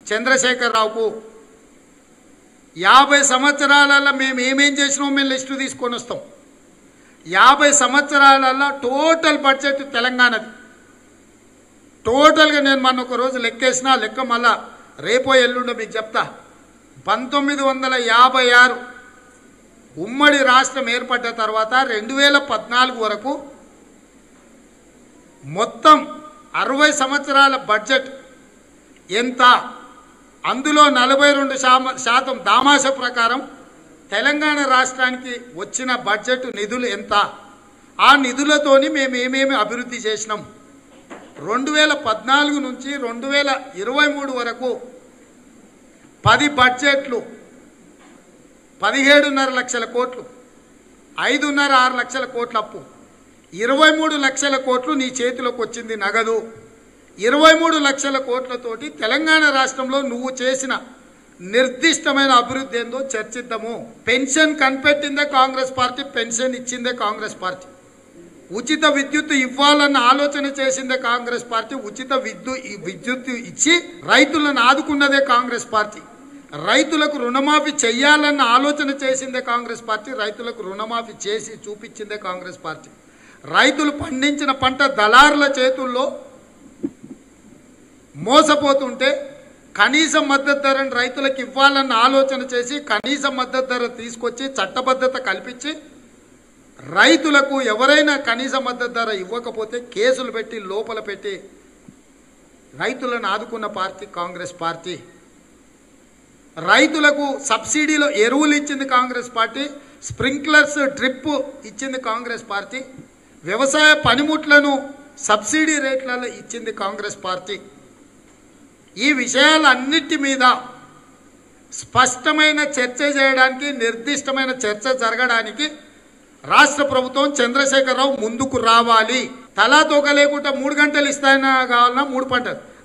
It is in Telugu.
చంద్రశేఖరరావుకు యాభై సంవత్సరాలలో మేము ఏమేం చేసినామో మేము లిస్టు తీసుకొని వస్తాం యాభై సంవత్సరాలలో టోటల్ బడ్జెట్ తెలంగాణది టోటల్గా నేను మొన్న ఒక రోజు లెక్కేసిన ఆ లెక్క మళ్ళా రేపో ఎల్లుండో మీకు చెప్తా పంతొమ్మిది వందల యాభై ఆరు ఉమ్మడి రాష్ట్రం ఏర్పడ్డ తర్వాత రెండు వేల పద్నాలుగు వరకు మొత్తం అరవై సంవత్సరాల బడ్జెట్ ఎంత అందులో నలభై రెండు శామ- శాతం దామాష ప్రకారం తెలంగాణ రాష్ట్రానికి వచ్చిన బడ్జెట్ నిధులు ఎంత ఆ నిధులతోని మేము ఏమేమి అభివృద్ధి చేసినాం రెండు వేల పద్నాలుగు నుంచి రెండు వేల ఇరవై మూడు వరకు పది బడ్జెట్లు పదిహేడున్నర లక్షల కోట్లు ఐదున్నర ఆరు లక్షల కోట్ల అప్పు ఇరవై మూడు లక్షల కోట్లు నీ చేతిలోకి వచ్చింది నగదు ఇరవై మూడు లక్షల కోట్లతోటి తెలంగాణ రాష్ట్రంలో నువ్వు చేసిన నిర్దిష్టమైన అభివృద్ధి ఏందో చర్చిద్దాము పెన్షన్ కనిపెట్టిందే కాంగ్రెస్ పార్టీ పెన్షన్ ఇచ్చిందే కాంగ్రెస్ పార్టీ ఉచిత విద్యుత్ ఇవ్వాలన్న ఆలోచన చేసిందే కాంగ్రెస్ పార్టీ ఉచిత విద్యు ఈ విద్యుత్ ఇచ్చి రైతులను ఆదుకున్నదే కాంగ్రెస్ పార్టీ రైతులకు రుణమాఫీ చెయ్యాలన్న ఆలోచన చేసిందే కాంగ్రెస్ పార్టీ రైతులకు రుణమాఫీ చేసి చూపించిందే కాంగ్రెస్ పార్టీ రైతులు పండించిన పంట దళారుల చేతుల్లో మోసపోతుంటే కనీస మద్దతు ధరను రైతులకు ఇవ్వాలన్న ఆలోచన చేసి కనీస మద్దతు ధర తీసుకొచ్చి చట్టబద్ధత కల్పించి రైతులకు ఎవరైనా కనీస మద్దతు ధర ఇవ్వకపోతే కేసులు పెట్టి లోపల పెట్టి రైతులను ఆదుకున్న పార్టీ కాంగ్రెస్ పార్టీ రైతులకు సబ్సిడీలో ఎరువులు ఇచ్చింది కాంగ్రెస్ పార్టీ స్ప్రింక్లర్స్ డ్రిప్ ఇచ్చింది కాంగ్రెస్ పార్టీ వ్యవసాయ పనిముట్లను సబ్సిడీ రేట్లలో ఇచ్చింది కాంగ్రెస్ పార్టీ ఈ విషయాలన్నిటి మీద స్పష్టమైన చర్చ చేయడానికి నిర్దిష్టమైన చర్చ జరగడానికి రాష్ట్ర ప్రభుత్వం చంద్రశేఖరరావు ముందుకు రావాలి తలా తోక లేకుండా మూడు గంటలు ఇస్తాయన్నా కావాలన్నా మూడు పంటలు